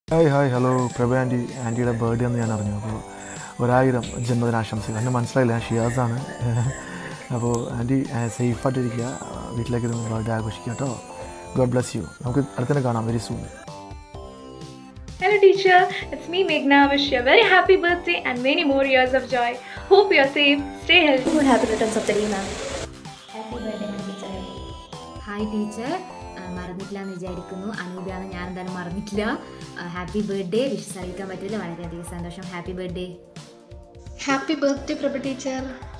Hi hi hello Prabha aunty ആൻറ്റിയുടെ birthday എന്ന് ഞാൻ അറിഞ്ഞു അപ്പോൾ ഒരായിരം ജന്മദിനാശംസകൾ എന്നെ മനസ്സിലായില്ല ഞാൻ ഷിയാസാണ് അപ്പോൾ ആൻറ്റി സേഫായിട്ടിരിക്കുക വീട്ടിലേക്ക് ബർത്ത്ഡേ ആഘോഷിക്കുക കേട്ടോ ഗോഡ് ബ്ലെസ് യു നമുക്ക് അടുത്തന്നെ കാണാം very soon Hello, teacher. It's me, Meghna. Wish you a very happy birthday and many more years of joy. Hope you're safe. Stay healthy. Good happy returns of the day, ma'am. Hi teacher മറന്നിട്ടില്ല എന്ന് വിചാരിക്കുന്നു അനൂപിയാണ് ഞാൻ എന്തായാലും മറന്നിട്ടില്ല happy birthday wishes അറിയിക്കാൻ പറ്റില്ല വളരെയധികം സന്തോഷം happy birthday Happy birthday, Prabha teacher.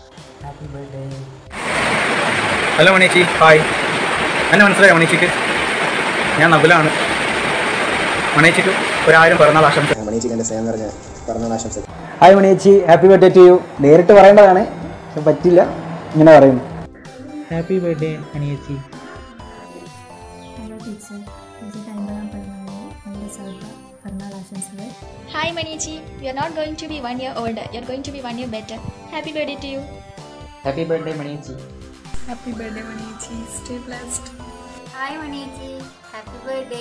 Hello Manichi hi എന്നെ മനസ്സിലായോ മണീച്ചിക്ക് ഞാൻ നബുലാണ് മണീച്ചിക്ക് ഒരായിരം പിറന്നാൾ ആശംസ മണിയേച്ചിക്ക് എൻ്റെ സ്നേഹം നിറഞ്ഞ പിറന്നാൾ ആശംസകൾ hi Maniyechi happy birthday to you നേരിട്ട് പറയേണ്ടതാണ് പക്ഷെ പറ്റില്ല ഇങ്ങനെ പറയുന്നു ഹാപ്പി ബർത്ത്ഡേ അനിയച്ചി ഹലോ ടീച്ചർ ടീച്ചർക്ക് അൻപതാം പിറന്നാളിന് എൻ്റെ സൗഹൃദ പിറന്നാൾ ആശംസകൾ Hi Manichi, you are not going to be one year older, you are going to be one year better. Happy birthday to you. Happy birthday Maniyachi Happy birthday, Manichi. Stay blessed. Hi Maniyechi happy birthday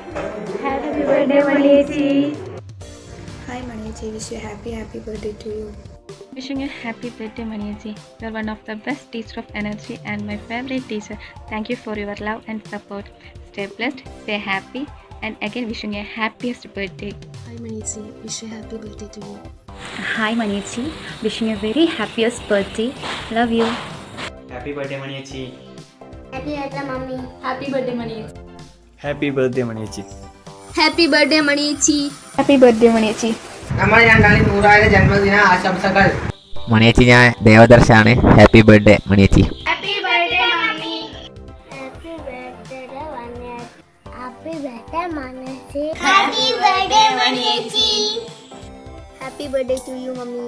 hi Maniyechi wish you happy happy birthday to you Wishing you a happy birthday, Maniaji. You're one of the best teacher of energy and my favorite teacher. Thank you for your love and support. Stay blessed, stay happy, and again wishing you a happiest birthday. Hi Maniyechi wish you happy birthday to you Hi, Maniaji. Wishing you a very happiest birthday. Love you. Happy birthday Maniyachi Happy birthday Mummy. Happy birthday Manichi. Happy birthday Maniyachi Happy birthday Manichi. Happy birthday, Manichi. നമ്മൾ രണ്ടാളും നൂറായിരം ജന്മദിന ആശംസകൾ മണിയേച്ചി ഞാൻ ദേവദർശാണ് happy birthday Maniyechi Happy birthday Mummy. Happy birthday Manichi. Happy birthday Manichi. Happy birthday Manichi. Happy birthday to you Mummy.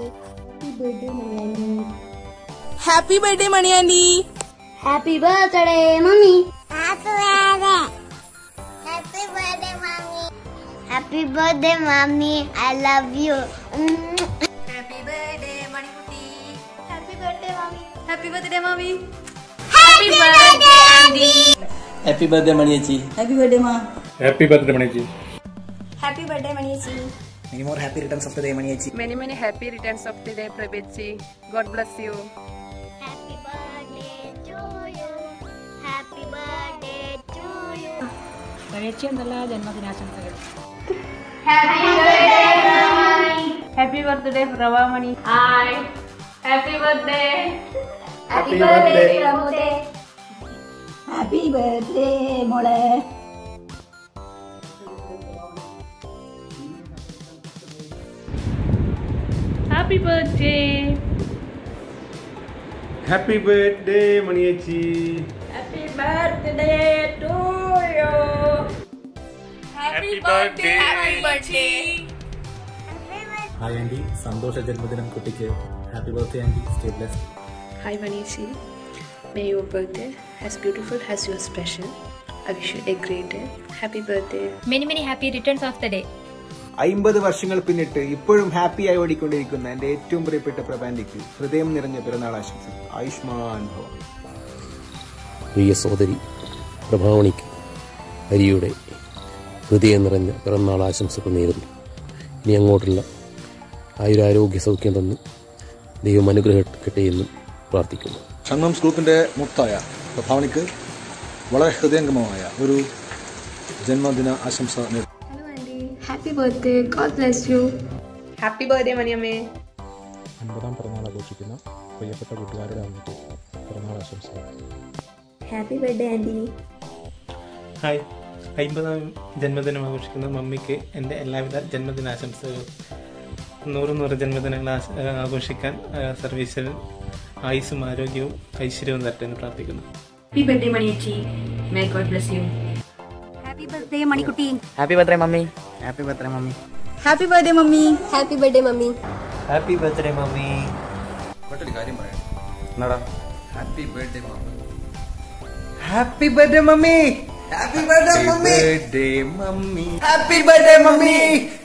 Happy birthday Mani aunty Happy birthday Mummy. Happy birthday. Happy birthday Mommy. Happy birthday Mommy. I love you. Happy birthday Manikutty Happy birthday Mommy. Happy birthday മാമി Happy birthday Andy. Happy birthday Maniyachi happy birthday മാ happy birthday Manichi happy birthday Maniyechi many more happy returns of the day Maniyechi Many, many happy returns of the day, Prabhiji. God bless you. Happy birthday to you. Happy birthday to you. Maniyachi എന്നല്ല ജന്മദിനാശംസകൾ Happy birthday Mommy. Happy birthday, Pravamani. Hi. Happy birthday. Happy birthday Ramute. Happy birthday മോളെ Happy birthday. Happy birthday Maniyechi happy birthday to you happy birthday hi aunty സന്തോഷ ജന്മദിനം കുട്ടിക്ക് happy birthday aunty stay blessed Hi Manichi. May your birthday as beautiful as your special. I wish you a great day. Happy birthday. Many many happy returns of the day അമ്പത് വർഷങ്ങൾ പിന്നിട്ട് ഇപ്പോഴും ഹാപ്പിയായി ഓടിക്കൊണ്ടിരിക്കുന്ന എൻ്റെ ഏറ്റവും പ്രിയപ്പെട്ട പ്രബാൻഡിക്ക് ഹൃദയം നിറഞ്ഞ പിറന്നാൾ ആശംസകൾ ആയുഷ്മാൻ ഭവ പ്രിയ സോദരി പ്രഭാവണിക്ക് ഹരിയുടെ ഹൃദയം നിറഞ്ഞ പിറന്നാൾ ആശംസകൾ നേരുന്നു ഇനി അങ്ങോട്ടുള്ള ആയുരാരോഗ്യ സൗഖ്യം തന്ന് ദൈവം അനുഗ്രഹിക്കട്ടെ എന്നും പ്രാർത്ഥിക്കുന്നു സംഗംസ് ഗ്രൂപ്പിൻ്റെ മുക്തായ പ്രഭാവണിക്ക് വളരെ ഹൃദയംഗമമായ ഒരു ജന്മദിന ആശംസ നേരുന്നു Hello Andy. Happy birthday. God bless you. Happy birthday Maniame. അൻപതാം പിറന്നാൾ ആഘോഷിക്കുന്ന പ്രിയപ്പെട്ട കൂട്ടുകാരുടെ അമ്മയ്ക്ക് പിറന്നാൾ ആശംസകൾ ഹാപ്പി ബർത്ത്ഡേ ആൻറ്റി ഹായ് അമ്പതാം ജന്മദിനം ആഘോഷിക്കുന്ന മമ്മിക്ക് എൻ്റെ എല്ലാവിധ ജന്മദിനാശംസകൾ നൂറ് നൂറ് ജന്മദിനങ്ങൾ ആശ- ആഘോഷിക്കാൻ ആ, സർവീസിൽ ആയുസ്സും ആരോഗ്യവും ഐശ്വര്യവും തരട്ടെ എന്ന് പ്രാർത്ഥിക്കുന്നു happy birthday Maniyachi may God bless you happy birthday Manikutty happy birthday mummy happy birthday mummy happy birthday mummy happy birthday mummy happy birthday mummy മറ്റൊരു കാര്യം പറയാം എന്നടാ happy birthday mummy happy birthday mummy happy birthday mummy birthday mummy happy birthday mummy